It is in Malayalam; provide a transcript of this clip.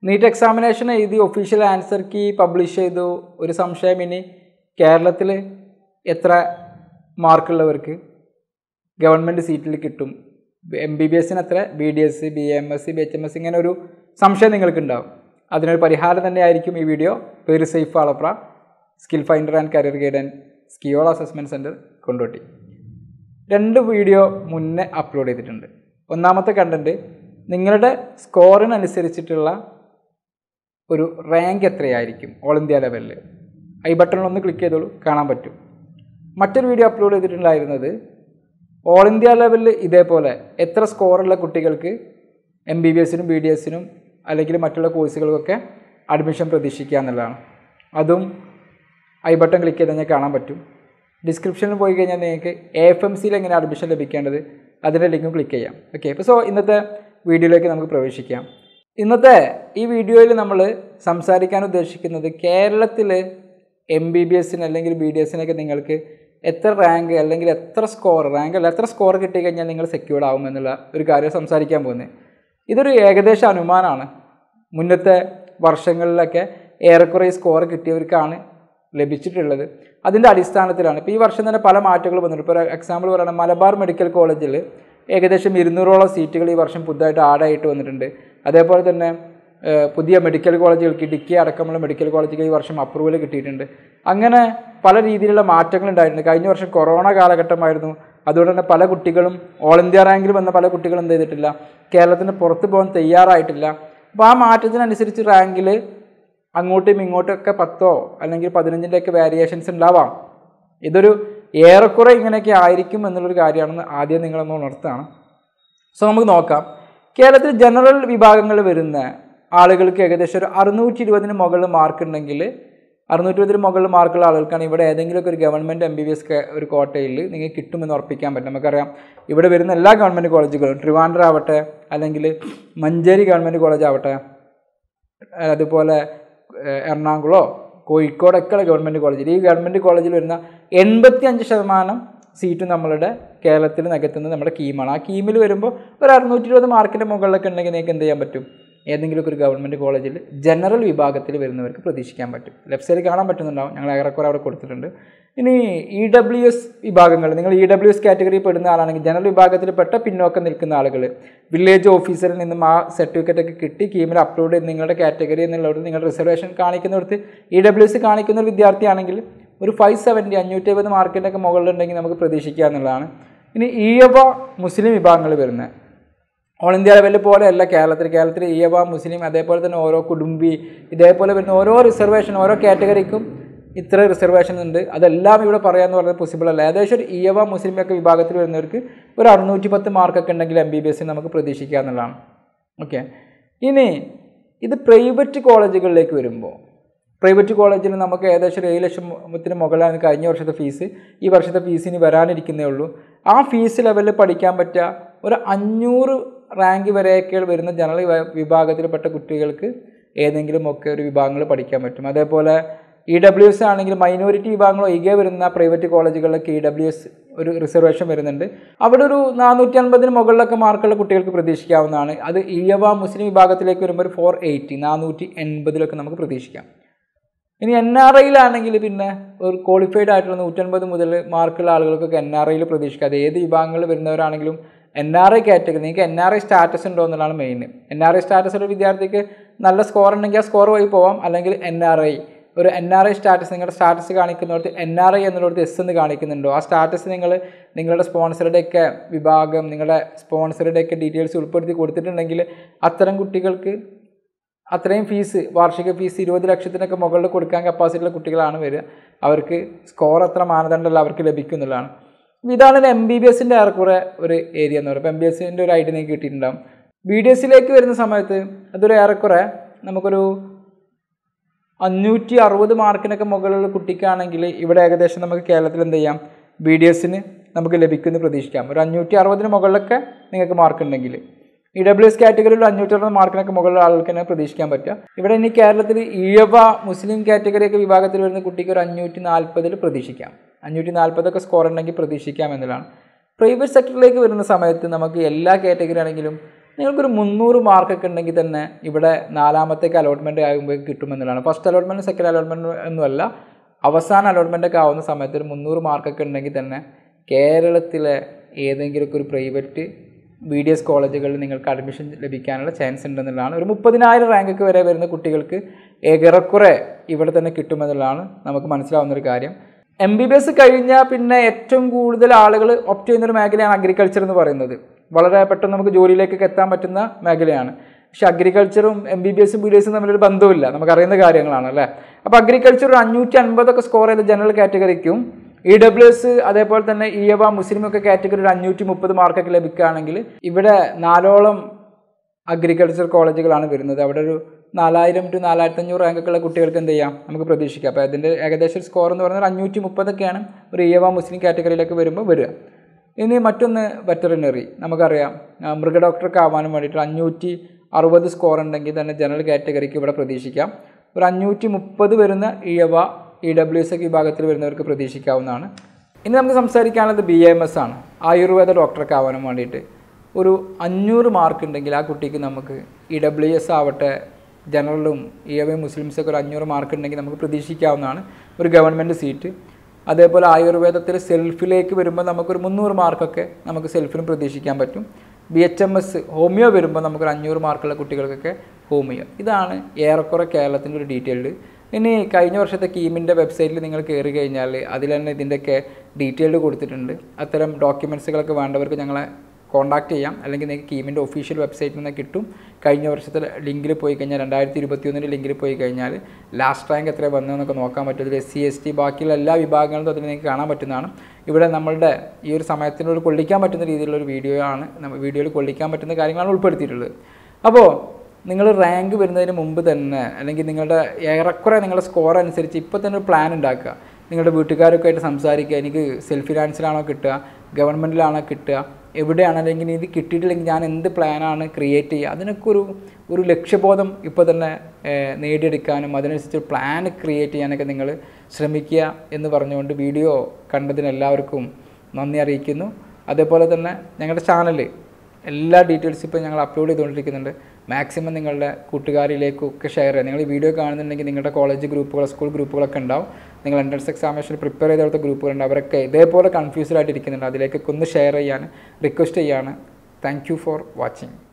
നീറ്റ് എക്സാമിനേഷൻ എഴുതി ഒഫീഷ്യൽ ആൻസർ കീ പബ്ലിഷ് ചെയ്തു ഒരു സംശയം ഇനി കേരളത്തിൽ എത്ര മാർക്കുള്ളവർക്ക് ഗവൺമെൻറ് സീറ്റിൽ കിട്ടും എം ബി ബി എസിന് എത്ര B D S B M S C B H M S ഇങ്ങനെ ഒരു സംശയം നിങ്ങൾക്ക് ഉണ്ടാവും അതിനൊരു പരിഹാരം തന്നെയായിരിക്കും ഈ വീഡിയോ പേര് സേഫ് ആളപ്ര skill finder and career guide and skill assessment centre Kondotty രണ്ട് വീഡിയോ മുന്നേ അപ്ലോഡ് ചെയ്തിട്ടുണ്ട് ഒന്നാമത്തെ കണ്ടൻറ്റ് നിങ്ങളുടെ സ്കോറിനനുസരിച്ചിട്ടുള്ള ഒരു റാങ്ക് എത്രയായിരിക്കും ഓൾ ഇന്ത്യ ലെവലിൽ ഐ ബട്ടണിൽ ഒന്ന് ക്ലിക്ക് ചെയ്തോളൂ കാണാൻ പറ്റും മറ്റൊരു വീഡിയോ അപ്ലോഡ് ചെയ്തിട്ടുണ്ടായിരുന്നത് ഓൾ ഇന്ത്യ ലെവലിൽ ഇതേപോലെ എത്ര സ്കോറുള്ള കുട്ടികൾക്ക് എം ബി ബി എസിനും ബി ഡി എസിനും അല്ലെങ്കിൽ മറ്റുള്ള കോഴ്സുകൾക്കൊക്കെ അഡ്മിഷൻ പ്രതീക്ഷിക്കുക എന്നുള്ളതാണ് അതും ഐ ബട്ടൺ ക്ലിക്ക് ചെയ്ത് കഴിഞ്ഞാൽ കാണാൻ പറ്റും ഡിസ്ക്രിപ്ഷനിൽ പോയി കഴിഞ്ഞാൽ നിങ്ങൾക്ക് എ എഫ് എം സിയിൽ എങ്ങനെ അഡ്മിഷൻ ലഭിക്കേണ്ടത് അതിൻ്റെ ലിങ്കും ക്ലിക്ക് ചെയ്യാം ഓക്കെ അപ്പോൾ സോ ഇന്നത്തെ വീഡിയോയിലേക്ക് നമുക്ക് പ്രവേശിക്കാം ഇന്നത്തെ ഈ വീഡിയോയിൽ നമ്മൾ സംസാരിക്കാൻ ഉദ്ദേശിക്കുന്നത് കേരളത്തിൽ എം ബി ബി എസിന് അല്ലെങ്കിൽ ബി ഡി എസിനൊക്കെ നിങ്ങൾക്ക് എത്ര റാങ്ക് അല്ലെങ്കിൽ എത്ര സ്കോർ റാങ്ക് അല്ല എത്ര സ്കോർ കിട്ടിക്കഴിഞ്ഞാൽ നിങ്ങൾ സെക്യൂർഡ് ആവും എന്നുള്ള ഒരു കാര്യം സംസാരിക്കാൻ പോകുന്നത് ഇതൊരു ഏകദേശ അനുമാനമാണ് മുന്നത്തെ വർഷങ്ങളിലൊക്കെ ഏറെക്കുറെ സ്കോർ കിട്ടിയവർക്കാണ് ലഭിച്ചിട്ടുള്ളത് അതിൻ്റെ അടിസ്ഥാനത്തിലാണ് ഇപ്പോൾ ഈ വർഷം തന്നെ പല മാറ്റങ്ങൾ വന്നിട്ടുണ്ട് ഇപ്പോൾ എക്സാമ്പിൾ പറയുകയാണെങ്കിൽ മലബാർ മെഡിക്കൽ കോളേജിൽ ഏകദേശം ഇരുന്നൂറോളം സീറ്റുകൾ ഈ വർഷം പുതുതായിട്ട് ആഡായിട്ട് വന്നിട്ടുണ്ട് അതേപോലെ തന്നെ ഏഹ്, പുതിയ മെഡിക്കൽ കോളേജുകൾക്ക് ഇടുക്കി അടക്കമുള്ള മെഡിക്കൽ കോളേജുകൾ ഈ വർഷം അപ്രൂവൽ കിട്ടിയിട്ടുണ്ട് അങ്ങനെ പല രീതിയിലുള്ള മാറ്റങ്ങൾ ഉണ്ടായിട്ടുണ്ട് കഴിഞ്ഞ വർഷം കൊറോണ കാലഘട്ടമായിരുന്നു അതുകൊണ്ട് തന്നെ പല കുട്ടികളും ഓൾ ഇന്ത്യ റാങ്കിൽ വന്ന പല കുട്ടികളും എന്ത് ചെയ്തിട്ടില്ല കേരളത്തിന് പുറത്ത് പോകാൻ തയ്യാറായിട്ടില്ല അപ്പോൾ ആ മാറ്റത്തിനനുസരിച്ച് റാങ്കിൽ അങ്ങോട്ടും ഇങ്ങോട്ടും ഒക്കെ പത്തോ അല്ലെങ്കിൽ പതിനഞ്ചിൻ്റെ ഒക്കെ വേരിയേഷൻസ് ഉണ്ടാവാം ഇതൊരു ഏറെക്കുറെ ഇങ്ങനെയൊക്കെ ആയിരിക്കും എന്നുള്ളൊരു കാര്യമാണെന്ന് ആദ്യം നിങ്ങളൊന്ന് ഉണർത്താണ് സോ നമുക്ക് നോക്കാം കേരളത്തിൽ ജനറൽ വിഭാഗങ്ങളിൽ വരുന്ന ആളുകൾക്ക് ഏകദേശം ഒരു അറുന്നൂറ്റി ഇരുപതിന് മുകളിൽ മാർക്ക് ഉണ്ടെങ്കിൽ അറുന്നൂറ്റി ഇരുപതിന് മുകളിൽ മാർക്കുള്ള ആളുകൾക്കാണ് ഇവിടെ ഏതെങ്കിലുമൊക്കെ ഒരു government M B B S ഒരു കോട്ടയിൽ നിങ്ങൾക്ക് കിട്ടുമെന്ന് ഉറപ്പിക്കാൻ പറ്റും നമുക്കറിയാം ഇവിടെ വരുന്ന എല്ലാ ഗവൺമെൻറ് കോളേജുകളും ട്രിവാൻഡ്രം ആവട്ടെ അല്ലെങ്കിൽ മഞ്ചേരി ഗവൺമെൻറ് കോളേജ് ആവട്ടെ അതുപോലെ ഏഹ്, എറണാകുളമോ കോഴിക്കോടൊക്കെയുള്ള ഗവൺമെൻറ് കോളേജിൽ ഈ ഗവൺമെൻറ് കോളേജിൽ വരുന്ന എൺപത്തി അഞ്ച് ശതമാനം സീറ്റ് നമ്മളുടെ കേരളത്തിൽ നികത്തുന്നത് നമ്മുടെ കീമാണ് ആ കീമിൽ വരുമ്പോൾ ഒരു അറുന്നൂറ്റി ഇരുപത് മാർക്കിൻ്റെ മുകളിലൊക്കെ ഉണ്ടെങ്കിൽ നിങ്ങൾക്ക് എന്ത് ചെയ്യാൻ പറ്റും ഏതെങ്കിലും ഒരു ഗവൺമെൻറ് കോളേജിൽ ജനറൽ വിഭാഗത്തിൽ വരുന്നവർക്ക് പ്രതീക്ഷിക്കാൻ പറ്റും ലെഫ്റ്റ് സൈഡിൽ കാണാൻ പറ്റുന്നുണ്ടാവും ഞങ്ങൾ ഏറെക്കുറെ അവിടെ കൊടുത്തിട്ടുണ്ട് ഇനി ഇ ഡബ്ല്യു എസ് വിഭാഗങ്ങൾ നിങ്ങൾ ഇ ഡബ്ല്യു എസ് കാറ്റഗറിയിൽ പെടുന്ന ആളാണെങ്കിൽ ജനറൽ വിഭാഗത്തിൽ പെട്ട പിന്നോക്കം നിൽക്കുന്ന ആളുകൾ വില്ലേജ് ഓഫീസറിൽ നിന്നും ആ സർട്ടിഫിക്കറ്റ് ഒക്കെ കിട്ടി കീമിൽ അപ്ലോഡ് ചെയ്ത് നിങ്ങളുടെ കാറ്റഗറി എന്നുള്ളത് നിങ്ങൾ റിസർവേഷൻ കാണിക്കുന്നിടത്ത് ഇ ഡബ്ല്യു എസ് കാണിക്കുന്ന ഒരു വിദ്യാർത്ഥിയാണെങ്കിൽ ഒരു ഫൈവ് സെവൻറ്റി അഞ്ഞൂറ്റി എഴുപത് മാർക്കിൻ്റെ ഒക്കെ മുകളിലുണ്ടെങ്കിൽ നമുക്ക് പ്രതീക്ഷിക്കുക എന്നുള്ളതാണ് ഇനി ഈയവ മുസ്ലിം വിഭാഗങ്ങൾ വരുന്നത് ഓൾ ഇന്ത്യ ലെവലിൽ പോലെയല്ല കേരളത്തിൽ കേരളത്തിൽ ഈയവ മുസ്ലിം അതേപോലെ തന്നെ ഓരോ കുടുംബി ഇതേപോലെ വരുന്ന ഓരോ റിസർവേഷൻ ഓരോ കാറ്റഗറിക്കും ഇത്ര റിസർവേഷൻ ഉണ്ട് അതെല്ലാം ഇവിടെ പറയാമെന്ന് പറയുന്നത് പോസിബിൾ അല്ല ഏകദേശം ഒരു ഈയവ മുസ്ലിം ഒക്കെ വിഭാഗത്തിൽ വരുന്നവർക്ക് ഒരു അറുന്നൂറ്റി പത്ത് മാർക്കൊക്കെ ഉണ്ടെങ്കിൽ എം ബി ബി എസ് നമുക്ക് പ്രതീക്ഷിക്കുക എന്നുള്ളതാണ് ഓക്കെ ഇനി ഇത് പ്രൈവറ്റ് കോളേജുകളിലേക്ക് വരുമ്പോൾ പ്രൈവറ്റ് കോളേജിൽ നമുക്ക് ഏകദേശം ഒരു ഏഴ് ലക്ഷത്തിന് മുകളിലാണ് കഴിഞ്ഞ വർഷത്തെ ഫീസ് ഈ വർഷത്തെ ഫീസ് ഇനി വരാനിരിക്കുന്നേ ഉള്ളൂ ആ ഫീസ് ലെവലിൽ പഠിക്കാൻ പറ്റുക ഒരു അഞ്ഞൂറ് റാങ്ക് വരെയൊക്കെ വരുന്ന ജനറൽ വിഭാ- വിഭാഗത്തിൽപ്പെട്ട കുട്ടികൾക്ക് ഏതെങ്കിലും ഒക്കെ ഒരു വിഭാഗങ്ങൾ പഠിക്കാൻ പറ്റും അതേപോലെ ഇ ഡബ്ല്യു എസ് ആണെങ്കിൽ മൈനോറിറ്റി വിഭാഗങ്ങൾ ഒഴികെ വരുന്ന പ്രൈവറ്റ് കോളേജുകളിലൊക്കെ ഇ ഡബ്ല്യു എസ് ഒരു റിസർവേഷൻ വരുന്നുണ്ട് അവിടെ ഒരു നാനൂറ്റി അൻപതിന് മുകളിലൊക്കെ മാർക്കുള്ള കുട്ടികൾക്ക് പ്രതീക്ഷിക്കാവുന്നതാണ് അത് ഈയവ മുസ്ലിം വിഭാഗത്തിലേക്ക് വരുമ്പോൾ ഒരു ഫോർ എയ്റ്റി നാനൂറ്റി എൺപതിലൊക്കെ നമുക്ക് പ്രതീക്ഷിക്കാം ഇനി എൻ ആർ ഐയിലാണെങ്കിൽ പിന്നെ ഒരു ക്വാളിഫൈഡ് ആയിട്ടുള്ള നൂറ്റൻപത് മുതൽ മാർക്കുള്ള ആളുകൾക്കൊക്കെ എൻ ആർ ഐയിൽ പ്രതീക്ഷിക്കാം അത് ഏത് വിഭാഗങ്ങളിൽ വരുന്നവരാണെങ്കിലും എൻ ആർ ഐ കാറ്റഗറി നിങ്ങൾക്ക് എൻ ആർ ഐ സ്റ്റാറ്റസ് ഉണ്ടോ എന്നുള്ളതാണ് main N R I status ഒരു വിദ്യാർത്ഥിക്ക് നല്ല സ്കോർ ഉണ്ടെങ്കിൽ ആ സ്കോർ വഴി പോവാം അല്ലെങ്കിൽ എൻ ആർ ഐ ഒരു എൻ ആർ ഐ സ്റ്റാറ്റസ് നിങ്ങളുടെ സ്റ്റാറ്റസ് കാണിക്കുന്നിടത്ത് എൻ ആർ ഐ എന്നുള്ളത് എസ് എന്ന് കാണിക്കുന്നുണ്ടോ ആ സ്റ്റാറ്റസ് നിങ്ങൾ നിങ്ങളുടെ സ്പോൺസറുടെയൊക്കെ വിഭാഗം നിങ്ങളുടെ സ്പോൺസറുടെയൊക്കെ ഡീറ്റെയിൽസ് ഉൾപ്പെടുത്തി കൊടുത്തിട്ടുണ്ടെങ്കിൽ അത്തരം കുട്ടികൾക്ക് അത്രയും ഫീസ് വാർഷിക ഫീസ് ഇരുപത് ലക്ഷത്തിനൊക്കെ മുകളിൽ കൊടുക്കാൻ കപ്പാസിറ്റിയുള്ള കുട്ടികളാണ് വരിക അവർക്ക് സ്കോർ അത്ര മാനദണ്ഡമല്ല അവർക്ക് ലഭിക്കും എന്നുള്ളതാണ് ഇതാണ് എം ബി ബി എസിൻ്റെ ഏറെക്കുറെ ഒരു ഏരിയ എന്ന് പറയുമ്പോൾ എം ബി എസിൻ്റെ ഒരു ഐഡിയ നിങ്ങൾക്ക് കിട്ടിയിട്ടുണ്ടാവും ബി ഡി എസിലേക്ക് വരുന്ന സമയത്ത് അതൊരു ഏറെക്കുറെ നമുക്കൊരു അഞ്ഞൂറ്റി അറുപത് മാർക്കിനൊക്കെ മുകളിലുള്ള കുട്ടിക്കാണെങ്കിൽ ഇവിടെ ഏകദേശം നമുക്ക് കേരളത്തിൽ എന്ത് ചെയ്യാം ബി ഡി എസിന് നമുക്ക് ലഭിക്കുമെന്ന് പ്രതീക്ഷിക്കാം ഒരു അഞ്ഞൂറ്റി അറുപതിന് മുകളിലൊക്കെ നിങ്ങൾക്ക് മാർക്ക് ഉണ്ടെങ്കിൽ ഇ ഡബ്ല്യു എസ് കാറ്റഗറിയിൽ അഞ്ഞൂറ്റി അറുപത് മാർക്കിനൊക്കെ മുകളിലുള്ള ആൾക്ക് തന്നെ പ്രതീക്ഷിക്കാൻ പറ്റുക ഇവിടെ ഇനി കേരളത്തിൽ ഈഴവ മുസ്ലിം കാറ്റഗറിയൊക്കെ വിഭാഗത്തിൽ വരുന്ന കുട്ടിക്ക് ഒരു അഞ്ഞൂറ്റി നാൽപ്പതിൽ പ്രതീക്ഷിക്കാം അഞ്ഞൂറ്റി നാൽപ്പതൊക്കെ സ്കോർ ഉണ്ടെങ്കിൽ പ്രതീക്ഷിക്കാം എന്നുള്ളതാണ് പ്രൈവറ്റ് സെക്ടറിലേക്ക് വരുന്ന സമയത്ത് നമുക്ക് എല്ലാ കാറ്റഗറി ആണെങ്കിലും നിങ്ങൾക്കൊരു മുന്നൂറ് മാർക്കൊക്കെ ഉണ്ടെങ്കിൽ തന്നെ ഇവിടെ നാലാമത്തേക്ക് അലോട്ട്മെൻറ്റ് ആകുമ്പോൾ കിട്ടുമെന്നുള്ളതാണ് ഫസ്റ്റ് അലോട്ട്മെൻറ്റ് സെക്കൻഡ് അലോട്ട്മെൻറ്റ് ഒന്നുമല്ല അവസാന അലോട്ട്മെൻ്റ് ഒക്കെ ആവുന്ന സമയത്ത് ഒരു മുന്നൂറ് മാർക്കൊക്കെ ഉണ്ടെങ്കിൽ തന്നെ കേരളത്തിലെ ഏതെങ്കിലുമൊക്കെ ഒരു പ്രൈവറ്റ് ബി ഡി എസ് കോളേജുകളിൽ നിങ്ങൾക്ക് അഡ്മിഷൻ ലഭിക്കാനുള്ള ചാൻസ് ഉണ്ടെന്നുള്ളതാണ് ഒരു മുപ്പതിനായിരം റാങ്കൊക്കെ വരെ വരുന്ന കുട്ടികൾക്ക് ഏറെക്കുറെ ഇവിടെ തന്നെ കിട്ടുമെന്നുള്ളതാണ് നമുക്ക് മനസ്സിലാവുന്ന ഒരു കാര്യം എം ബി ബി എസ് കഴിഞ്ഞാൽ പിന്നെ ഏറ്റവും കൂടുതൽ ആളുകൾ ഒപ്റ്റ് ചെയ്യുന്നൊരു മേഖലയാണ് അഗ്രികൾച്ചർ എന്ന് പറയുന്നത് വളരെ പെട്ടെന്ന് നമുക്ക് ജോലിയിലേക്കൊക്കെ എത്താൻ പറ്റുന്ന മേഖലയാണ് പക്ഷെ അഗ്രികൾച്ചറും എം ബി ബി എസും ബി ഡി എസും തമ്മിലൊരു ബന്ധമില്ല നമുക്കറിയുന്ന കാര്യങ്ങളാണ് അല്ലേ അപ്പോൾ അഗ്രികൾച്ചർ ഒരു അഞ്ഞൂറ്റി അൻപതൊക്കെ സ്കോർ ചെയ്ത ജനറൽ കാറ്റഗറിക്കും ഇ ഡബ്ല്യു എസ് അതേപോലെ തന്നെ ഇ എവ മുസ്ലിം ഒക്കെ കാറ്റഗറി ഒരു അഞ്ഞൂറ്റി മുപ്പത് മാർക്കൊക്കെ ലഭിക്കുകയാണെങ്കിൽ ഇവിടെ നാലോളം അഗ്രികൾച്ചർ കോളേജുകളാണ് വരുന്നത് അവിടെ ഒരു നാലായിരം ടു നാലായിരത്തി അഞ്ഞൂറ് റാങ്കൊക്കെയുള്ള കുട്ടികൾക്ക് എന്ത് ചെയ്യാം നമുക്ക് പ്രതീക്ഷിക്കാം അപ്പോൾ അതിൻ്റെ ഏകദേശം സ്കോർ എന്ന് പറയുന്നത് അഞ്ഞൂറ്റി മുപ്പതൊക്കെയാണ് ഒരു ഇ എവ മുസ്ലിം കാറ്റഗറിയിലേക്ക് വരുമ്പോൾ വരിക ഇനി മറ്റൊന്ന് വെറ്ററിനറി നമുക്കറിയാം ആ, മൃഗഡോക്ടർക്ക് ആവാനും വേണ്ടിയിട്ട് അഞ്ഞൂറ്റി അറുപത് സ്കോർ ഉണ്ടെങ്കിൽ തന്നെ ജനറൽ കാറ്റഗറിക്ക് ഇവിടെ പ്രതീക്ഷിക്കാം ഒരു അഞ്ഞൂറ്റി മുപ്പത് വരുന്ന ഇഴവ ഇ ഡബ്ല്യു എസ് ഒക്കെ വിഭാഗത്തിൽ വരുന്നവർക്ക് പ്രതീക്ഷിക്കാവുന്നതാണ് ഇനി നമുക്ക് സംസാരിക്കാനുള്ളത് ബി എം എസ് ആണ് ആയുർവേദ ഡോക്ടർക്ക് ആവാനും വേണ്ടിയിട്ട് ഒരു അഞ്ഞൂറ് മാർക്ക് ഉണ്ടെങ്കിൽ ആ കുട്ടിക്ക് നമുക്ക് ഇ ഡബ്ല്യു എസ് ആവട്ടെ ജനറലും ഇ എ മുസ്ലിംസൊക്കെ ഒരു അഞ്ഞൂറ് മാർക്ക് ഉണ്ടെങ്കിൽ നമുക്ക് പ്രതീക്ഷിക്കാവുന്നതാണ് ഒരു ഗവൺമെൻറ് സീറ്റ് അതേപോലെ ആയുർവേദത്തിൽ സെൽഫിലേക്ക് വരുമ്പോൾ നമുക്കൊരു മുന്നൂറ് മാർക്കൊക്കെ നമുക്ക് സെൽഫിനും പ്രതീക്ഷിക്കാൻ പറ്റും B H M S homeo വരുമ്പോൾ നമുക്കൊരു അഞ്ഞൂറ് മാർക്കുള്ള കുട്ടികൾക്കൊക്കെ ഹോമിയോ ഇതാണ് ഏറെക്കുറെ കേരളത്തിൻ്റെ ഒരു ഡീറ്റെയിൽഡ് ഇനി കഴിഞ്ഞ വർഷത്തെ കീമിൻ്റെ വെബ്സൈറ്റിൽ നിങ്ങൾ കയറി കഴിഞ്ഞാൽ അതിൽ തന്നെ ഇതിൻ്റെയൊക്കെ ഡീറ്റെയിൽഡ് കൊടുത്തിട്ടുണ്ട് അത്തരം ഡോക്യുമെൻറ്റ്സുകളൊക്കെ വേണ്ടവർക്ക് ഞങ്ങളെ കോൺടാക്ട് ചെയ്യാം അല്ലെങ്കിൽ നിങ്ങൾക്ക് കീമിൻ്റെ ഒഫീഷ്യൽ വെബ്സൈറ്റിൽ നിന്ന് കിട്ടും കഴിഞ്ഞ വർഷത്തെ ലിങ്കിൽ പോയി കഴിഞ്ഞാൽ രണ്ടായിരത്തി ഇരുപത്തി ഒന്നിൻ്റെ ലിങ്കിൽ പോയി കഴിഞ്ഞാൽ ലാസ്റ്റ് റാങ്ക് എത്ര വന്നതെന്നൊക്കെ നോക്കാൻ പറ്റും ഇതിൽ എസ് സി എസ് ടി ബാക്കിയുള്ള എല്ലാ വിഭാഗങ്ങളും അതിൽ നിങ്ങൾക്ക് കാണാൻ പറ്റുന്നതാണ് ഇവിടെ നമ്മളുടെ ഈ ഒരു സമയത്തിനോട് കൊള്ളിക്കാൻ പറ്റുന്ന രീതിയിലുള്ള ഒരു വീഡിയോ ആണ് നമ്മൾ വീഡിയോയിൽ കൊള്ളിക്കാൻ പറ്റുന്ന കാര്യങ്ങളാണ് ഉൾപ്പെടുത്തിയിട്ടുള്ളത് അപ്പോൾ നിങ്ങൾ റാങ്ക് വരുന്നതിന് മുമ്പ് തന്നെ അല്ലെങ്കിൽ നിങ്ങളുടെ ഏറെക്കുറെ നിങ്ങളുടെ സ്കോർ അനുസരിച്ച് ഇപ്പോൾ തന്നെ ഒരു പ്ലാൻ ഉണ്ടാക്കുക നിങ്ങളുടെ വീട്ടുകാരൊക്കെ ആയിട്ട് സംസാരിക്കുക എനിക്ക് സെൽഫ് ഫിനാൻസിലാണോ കിട്ടുക ഗവൺമെൻറ്റിലാണോ കിട്ടുക എവിടെയാണ് അല്ലെങ്കിൽ ഇത് കിട്ടിയിട്ടില്ലെങ്കിൽ ഞാൻ എന്ത് പ്ലാനാണ് ക്രിയേറ്റ് ചെയ്യുക അതിനൊക്കെ ഒരു ഒരു ലക്ഷ്യബോധം ഇപ്പോൾ തന്നെ ഏഹ്, നേടിയെടുക്കാനും അതിനനുസരിച്ച് ഒരു പ്ലാൻ ക്രിയേറ്റ് ചെയ്യാനൊക്കെ നിങ്ങൾ ശ്രമിക്കുക എന്ന് പറഞ്ഞുകൊണ്ട് വീഡിയോ കണ്ടതിന് എല്ലാവർക്കും നന്ദി അറിയിക്കുന്നു അതേപോലെ തന്നെ ഞങ്ങളുടെ ചാനൽ എല്ലാ ഡീറ്റെയിൽസും ഇപ്പോൾ ഞങ്ങൾ അപ്ലോഡ് ചെയ്തുകൊണ്ടിരിക്കുന്നുണ്ട് മാക്സിമം നിങ്ങളുടെ കൂട്ടുകാരിലേക്കൊക്കെ ഷെയർ ചെയ്യുക നിങ്ങൾ ഈ വീഡിയോ കാണുന്നുണ്ടെങ്കിൽ നിങ്ങളുടെ കോളേജ് ഗ്രൂപ്പുകൾ സ്കൂൾ ഗ്രൂപ്പുകളൊക്കെ ഉണ്ടാവും നിങ്ങൾ എൻട്രൻസ് എക്സാമിനേഷൻ പ്രിപ്പയർ ചെയ്തെടുത്ത ഗ്രൂപ്പുകളുണ്ട് അവരൊക്കെ ഇതേപോലെ കൺഫ്യൂസ്ഡ് ആയിട്ടിരിക്കുന്നുണ്ട് അതിലേക്കൊക്കെ ഒന്ന് ഷെയർ ചെയ്യാൻ റിക്വസ്റ്റ് ചെയ്യാണ് താങ്ക് യു ഫോർ വാച്ചിങ്